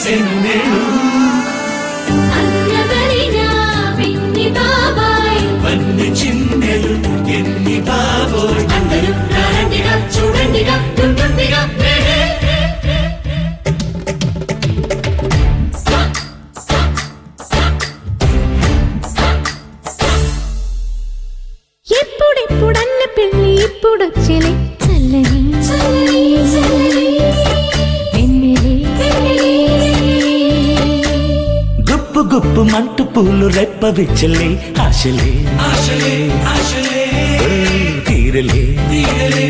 సెన్నేళ్ళు అందగలినా పిన్ని బాబాయ్ వన్ని చిన్నెలు ఎన్ని బాబోయ్ అందరూ రారండిగా చూడండిగా ఉంటుందిగా ఎప్పుడెప్పుడన్న పెళ్ళి ఇప్పుడొచ్చెలే చల్లని వెన్నెలే. గుప్పు గుప్పు మంటు పూలు రెప్ప విచ్చలే ఆశలే ఆశలే ఆశలే ఓ, తీరలే తీరలే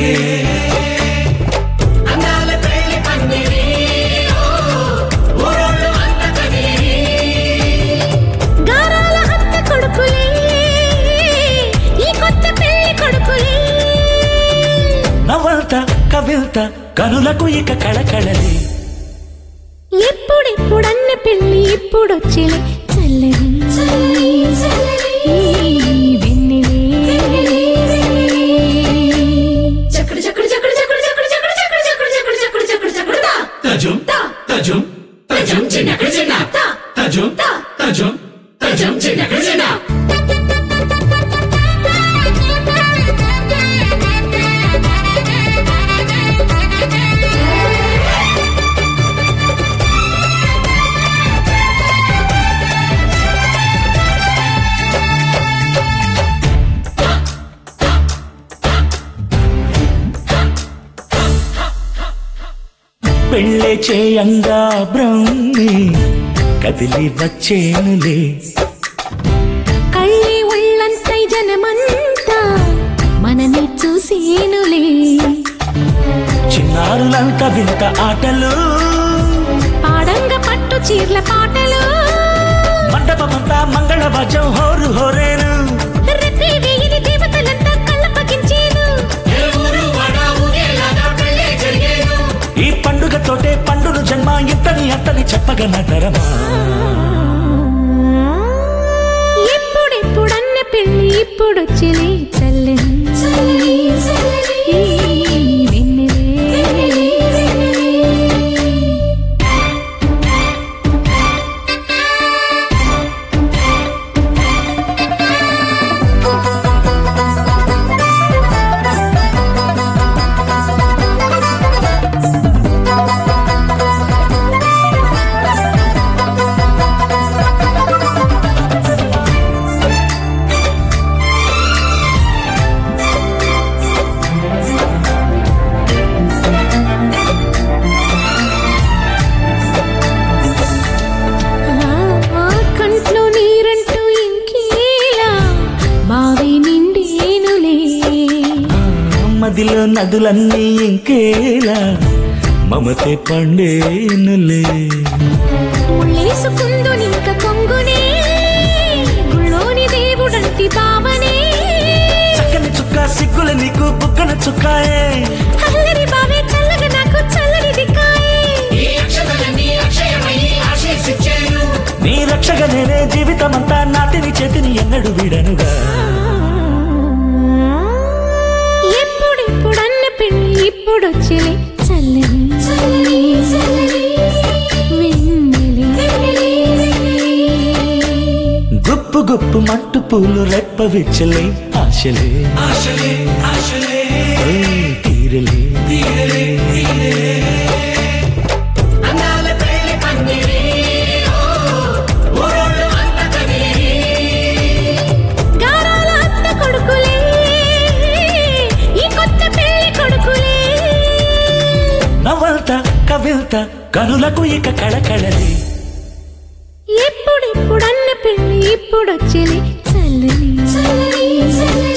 అందాల పెళ్లి పందిరి ఓ, ఊరోళ్ళు అంత కదిలి గారాల అత్త కొడుకులే ఈ కొత్త పెళ్లి కొడుకులే నవల్త కవిల్త కనులకు ఇక కళకళలే ఎప్పుడెప్పుడన్న పెళ్ళి ఇప్పుడొచ్చెలే చల్లని వెన్నెలే చక్కుడు చక్కుడు చక్కుడు చక్కుడు చక్కుడు చక్కుడు చక్కుడు చక్కుడు చక్కుడు చక్కుడు చక్కుడు చక్కుడు తా తజుం తజుం తజం చిన్నకుడు చిన్న తా తజుం తజుం తజం చిన్నకుడు చిన్న పెళ్ళే చేయంగా బ్రహ్మి కదిలి వచ్చేనులే కళ్ళే ఒళ్ళంతై జనమంతా మనని చూసేనులే చిన్నారులంత వింత ఆటలు పాడంగ పట్టు చీర్ల పాటలు మండపమంతా మంగళవాద్యం హోరు హోరేను రెప్పే వేయిని దేవతలంతా కళ్ళపగించేను ఏ ఊరు వాడ ఊగేలాగా పెళ్ళే జరిగేను ఈ పండుగతోటే పండును జన్మ ఇంతని అంతని చెప్పగనగరమా ఎప్పుడెప్పుడన్న పెళ్ళి ఇప్పుడొచ్చిలే చల్లని వెన్నెలే ఆ కంట్లో నీరంటూ ఇంకేలా బావి నిండేనులే మదిలో నదులన్నీ ఇంకేలా మమతే పండేనులే ముళ్ళేసుకుందు నింక కొంగునే గుళ్ళోని దేవుడంటి బావనే చక్కని చుక్క సిగ్గుల నీకు బుగ్గన చుక్కాయే అల్లరి బావే చల్లగా నాకు చల్లని దిక్కాయే ఈ అక్షతలన్నీ అక్షయమయ్యి ఆశీసిచ్చేను నీ రక్షగా నేనే జీవితమంతా నాటిని చేతిని ఎన్నడు వీడనుగా ఎప్పుడెప్పుడన్న పెళ్ళి ఇప్పుడొచ్చిలే చల్లని వెన్నెలే గుప్పు గుప్పు మట్టు పూలు రెప్ప విచ్చలే ఆశలే ఆశలే ఆశలే ఓ, తీరలే తీరలే తీరలే అందాల పెళ్లి పందిరి ఓ, ఊరోళ్ళు అంత కదిలి గారాల అత్త కొడుకులే ఈ కొత్త పెళ్లి కొడుకులే నవల్త కవిల్త కనులకు ఇక కళకళలే ఎప్పుడెప్పుడన్న పెళ్ళి ఇప్పుడొచ్చిలే చల్లని